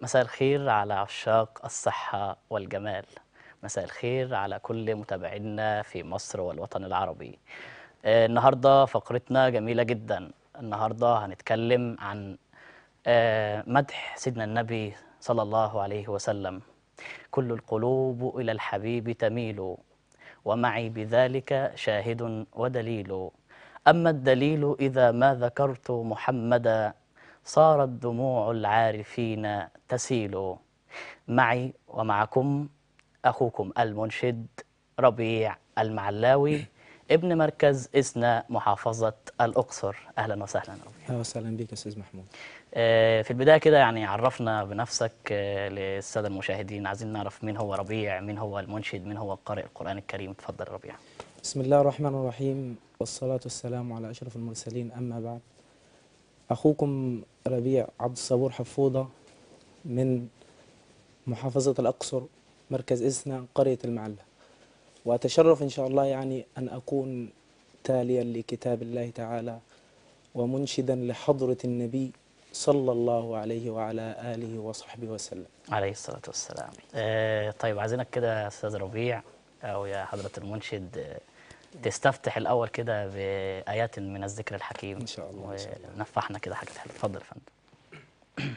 مساء الخير على عشاق الصحة والجمال مساء الخير على كل متابعينا في مصر والوطن العربي آه، النهاردة فقرتنا جميلة جدا النهاردة هنتكلم عن آه، مدح سيدنا النبي صلى الله عليه وسلم كل القلوب إلى الحبيب تميل ومعي بذلك شاهد ودليل أما الدليل إذا ما ذكرت محمدا صارت دموع العارفين تسيل معي ومعكم أخوكم المنشد ربيع المعلاوي ابن مركز إسنا محافظة الأقصر أهلا وسهلا ربيع اهلا وسهلا بك استاذ محمود آه، في البداية كده يعني عرفنا بنفسك آه، للسادة المشاهدين عايزين نعرف مين هو ربيع مين هو المنشد مين هو قارئ القرآن الكريم اتفضل ربيع بسم الله الرحمن الرحيم والصلاة والسلام على أشرف المرسلين أما بعد أخوكم ربيع عبد الصبور حفوظة من محافظة الأقصر مركز إسنا قرية المعلة وأتشرف إن شاء الله يعني أن أكون تاليا لكتاب الله تعالى ومنشدا لحضرة النبي صلى الله عليه وعلى آله وصحبه وسلم عليه الصلاة والسلام آه، طيب عايزينك كده يا أستاذ ربيع أو يا حضرة المنشد آه، تستفتح الأول كده بآيات من الذكر الحكيم إن شاء الله، إن شاء الله. ونفحنا كده حاجات حلوة اتفضل يا فندم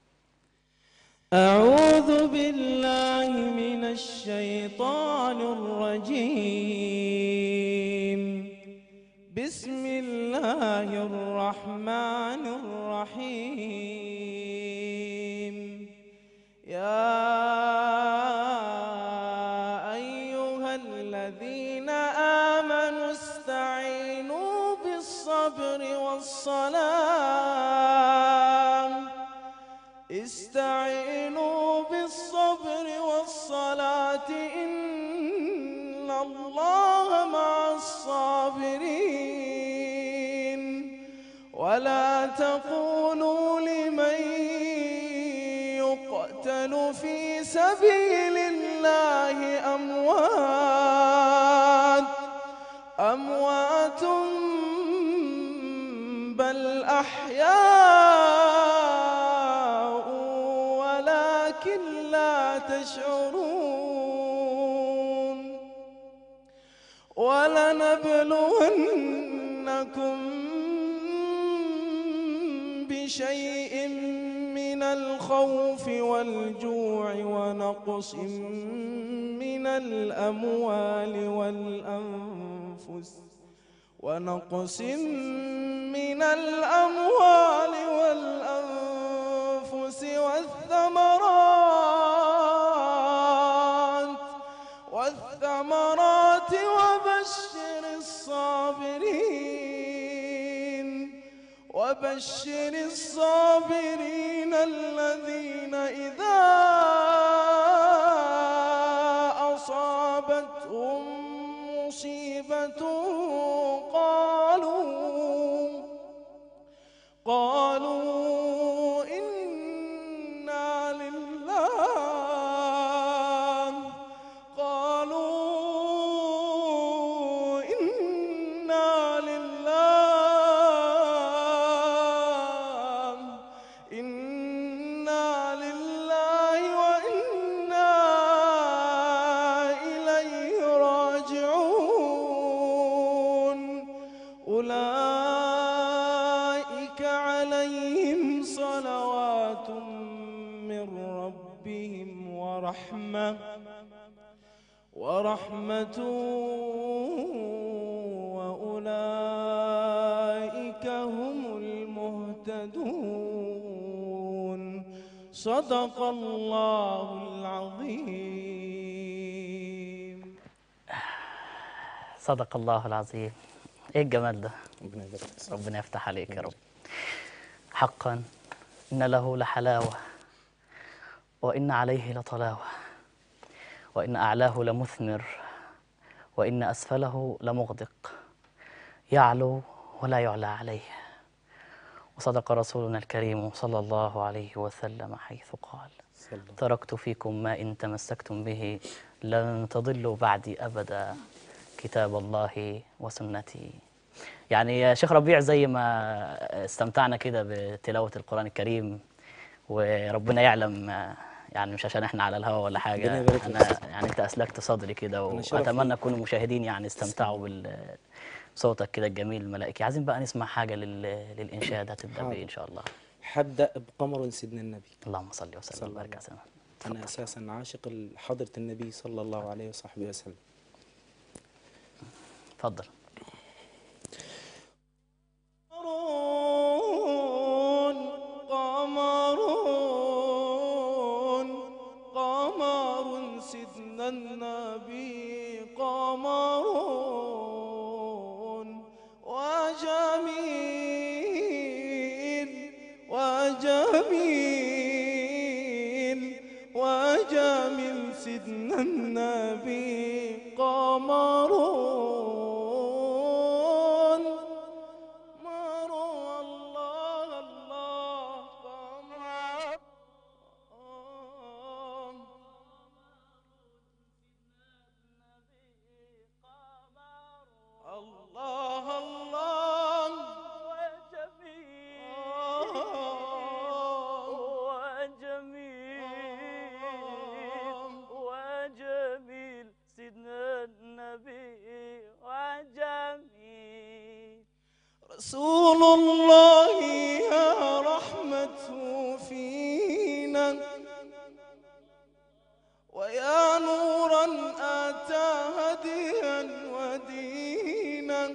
أعوذ بالله من الشيطان الرجيم بسم الله الرحمن الرحيم يا أيها الذين آمنوا استعينوا بالصبر والصلاة استعينوا بالصبر والصلاة إن الله مع الصابرين ولا تقولوا لمن يقتل في سبيل الله أموات أموات بل أحياء ولكن لا تشعرون ولنبلونكم بشيء من الخوف والجوع ونقص من الأموال والأنفس ونقص من الأموال والأنفس والثمرات والثمرات وبشر الصابرين وبشر الصابرين الذين إذا أصابتهم مصيبة قالوا قالوا إنا لله قالوا إنا لله إنا لله وإنا إليه راجعون أولئك عليهم صلوات من ربهم ورحمة ورحمة وأولئك هم المهتدون صدق الله العظيم صدق الله العظيم ايه الجمال ده ربنا يبارك فيك. ربنا يفتح عليك يا رب حقا إن له لحلاوة وإن عليه لطلاوة وإن أعلاه لمثمر وإن أسفله لمغدق يعلو ولا يعلى عليه وصدق رسولنا الكريم صلى الله عليه وسلم حيث قال صلى الله. تركت فيكم ما إن تمسكتم به لن تضلوا بعدي أبدا كتاب الله وسنتي يعني يا شيخ ربيع زي ما استمتعنا كده بتلاوة القرآن الكريم وربنا يعلم آه، يعني مش عشان احنا على الهوا ولا حاجه ربنا يبارك انا فيك. يعني انت اسلكت صدري كده أنا شرف واتمنى لي. يكون المشاهدين يعني استمتعوا بال صوتك كده الجميل الملائكي عايزين بقى نسمع حاجه لل... للانشاد هتبدا حاضر. بايه ان شاء الله حبدأ بقمر سيدنا النبي اللهم صل وسلم صلى وبارك الله. على سيدنا أنا أساسا عاشق حضرة النبي صلى الله عليه وصحبه وسلم اتفضل قمرون قمر سيدنا النبي قمرون وجميل وجميل وجميل سيدنا النبي قمرون مر الله الله قمر الله الله وجميل وجميل سيدنا النبي وجميل رسول الله يا رحمته فينا ويا نورا أتى هديا ودينا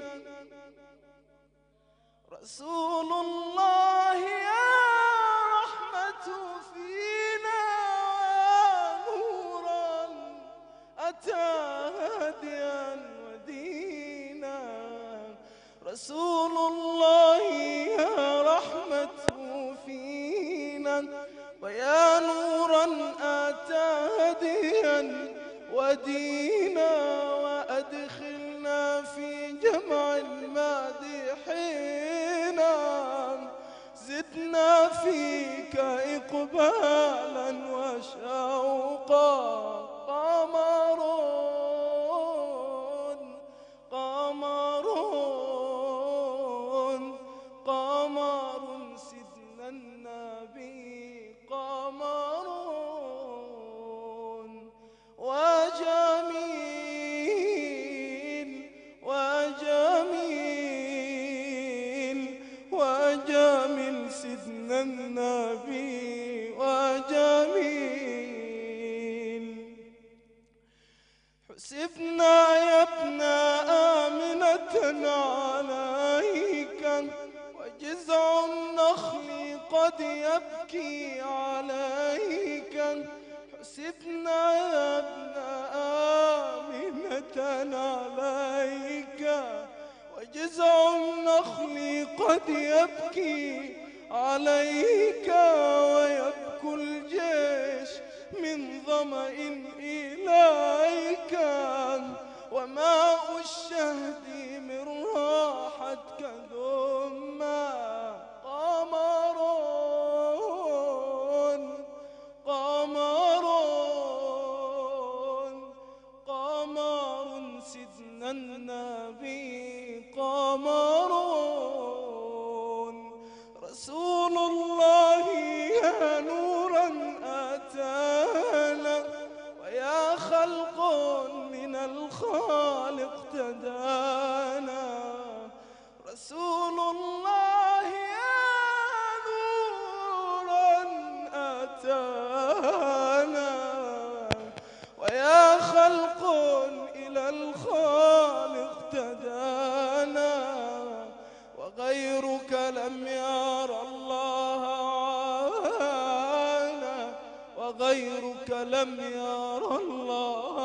رسول الله يا رحمة فينا ويا نورا أتى هديا ودينا رسول الله يا رحمة فينا ويا نورا أتى هديا ودينا وأدخلنا في جمع المادحين زدنا فيك إقبالا وشوقا قمرون قمرون قمر سيدنا النبي قمرون وجميل وجميل وجميل سيدنا النبي وجميل حسبنا يا ابن آمنة عليك وجزع النخل قد يبكي عليك حسبنا يا ابن آمنة عليك وجزع النخل قد يبكي عليك ويبكي الجيش من ظمأ إليك وماء الشهد من راحتك ثم قمرون قمرون قمر سيدنا النبي قمرون رسول الله يا نورا أتانا ويا خلق من الخالق تدانا رسول الله يا نورا أتانا ويا خلق إلى الخالق تدانا وغيرك لم يرى الله عانا وغيرك لم يرى الله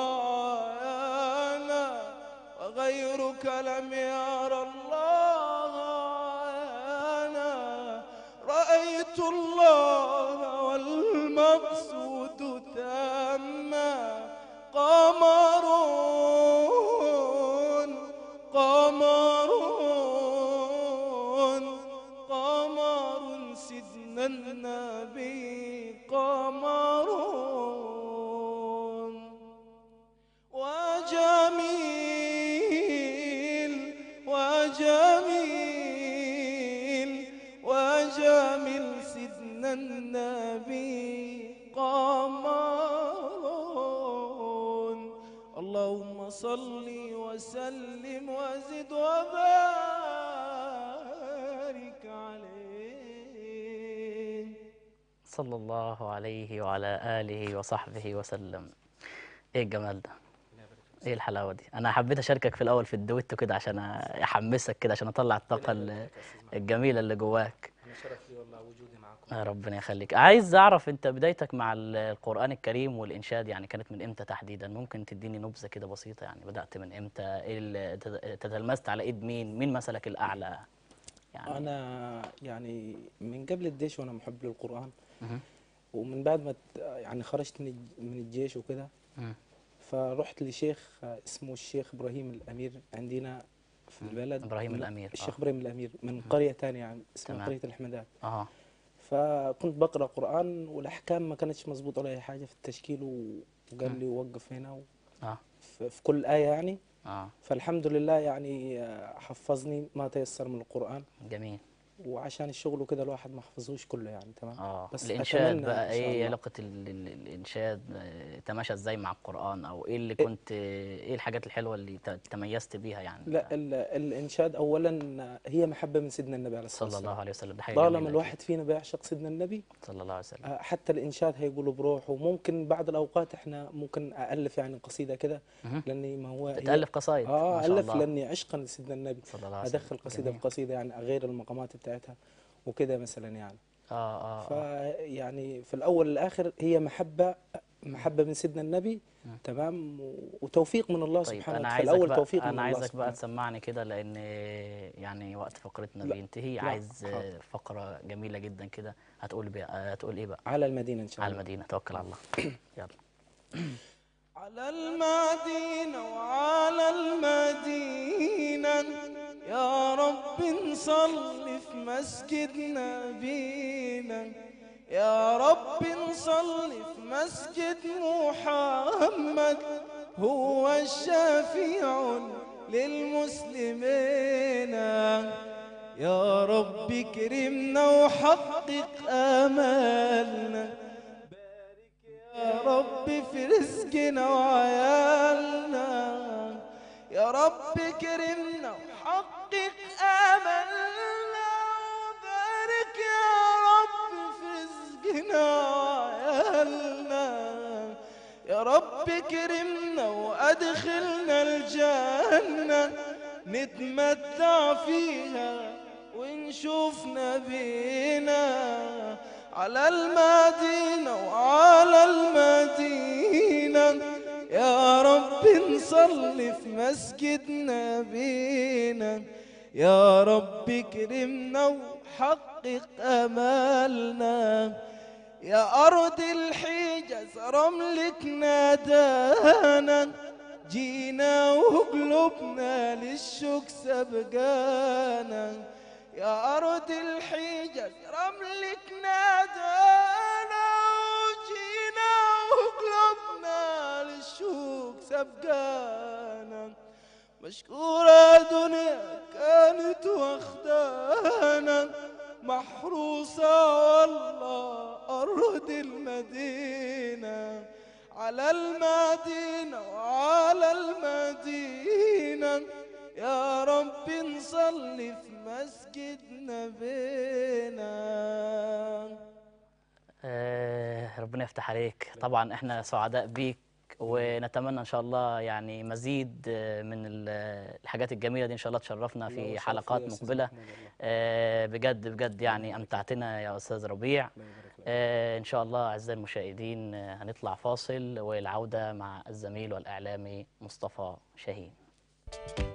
عانا وغيرك لم يرى الله عانا رأيت الله والمقصود تاما قمرون قمرون قمر سيدنا النبي قمرون وجميل وجميل وجميل سيدنا النبي وسلم وزد وبارك عليه صلى الله عليه وعلى آله وصحبه وسلم ايه الجمال ده ايه الحلاوة دي انا حبيت اشاركك في الاول في الدويتو كده عشان احمسك كده عشان اطلع الطاقة ال- الجميلة اللي جواك انا شرف لي والله وجودي معكم آه، ربنا يخليك عايز اعرف انت بدايتك مع ال- القرآن الكريم والانشاد يعني كانت من امتى تحديدا ممكن تديني نبذة كده بسيطة يعني بدأت من امتى ايه ال- تت- تتلمذت على ايد مين مين مثلك الاعلى يعني انا يعني من قبل الجيش وانا محب للقران مهم. ومن بعد ما ت- يعني خرجت من الج- من الجيش وكده مم. فرحت لشيخ اسمه الشيخ ابراهيم الامير عندنا في البلد إبراهيم من- الأمير، الشيخ آه. ابراهيم الامير من قريه ثانيه يعني اسمها تمام. قريه الحمدان اه فكنت بقرا قران والاحكام ما كانتش مظبوطه ولا اي حاجه في التشكيل و- وقال لي وقف هنا و- اه في في كل ايه يعني اه فالحمد لله يعني آه، حفظني ما تيسر من القران جميل وعشان الشغل وكده الواحد ما حفظوش كله يعني تمام اه بس الانشاد أتمنى بقى إن شاء ايه الله. علاقة ال- ال- الانشاد آه، تماشى ازاي مع القرآن او ايه اللي كنت ايه الحاجات الحلوة اللي ت- تميزت بيها يعني لا ال- الانشاد اولا هي محبه من سيدنا النبي عليه الصلاه صلى الله والسلام عليه وسلم ده حاجة طالما جميلة الواحد فينا بيعشق سيدنا النبي صلى الله عليه وسلم آه، حتى الانشاد هيقوله بروحه وممكن بعض الاوقات احنا ممكن الف يعني قصيده كده مهم. لاني ما هو هي- بتألف قصايد اه ما شاء الف الله لاني عشقا لسيدنا النبي صلى الله عليه وسلم ادخل قصيده جميل. بقصيده يعني غير المقامات بتاعتها وكده مثلا يعني اه اه, آه. فيعني في الاول والاخر هي محبه محبه من سيدنا النبي تمام و- وتوفيق من الله طيب سبحانه انا وتعالى عايزك الاول بقى توفيق من انا الله عايزك بقى سبحانه تسمعني كده لان يعني وقت فقرتنا لا، بينتهي لا، عايز حاضر. فقرة جميلة جدا كده هتقول بقى هتقول ايه بقى على المدينه ان شاء على الله المدينة توكل على الله يلا على المدينة وعلى المدينة يا رب نصلي في مسجد نبينا يا رب نصلي في مسجد محمد هو الشفيع للمسلمين يا رب كرمنا وحقق آمالنا يا رب في رزقنا وعيالنا يا رب كرمنا وحقق املنا وبارك يا رب في رزقنا وعيالنا يا رب كرمنا وادخلنا الجنه نتمتع فيها ونشوف نبينا على المدينة وعلى المدينة يا رب نصلي في مسجد نبينا يا رب كرمنا وحقق أمالنا يا أرض الحجاز رملك نادانا جينا وقلوبنا للشوك سبقانا يا أرض الحجاز رملك نادانا وجينا وقلوبنا للشوك سبقانا مشكورة دنيا كانت واخدانا محروسة والله أرض المدينة على المدينة وعلى المدينة يا رب نصلي في مسجد نبينا آه ربنا يفتح عليك طبعا احنا سعداء بيك ونتمنى ان شاء الله يعني مزيد آه، من ال- الحاجات الجميله دي ان شاء الله تشرفنا الله في وشرف حلقات لي يا أستاذ مقبله محمود والله. آه بجد بجد يعني امتعتنا يا استاذ ربيع الله يبارك لك. آه ان شاء الله اعزائي المشاهدين آه، هنطلع فاصل والعوده مع الزميل والاعلامي مصطفى شاهين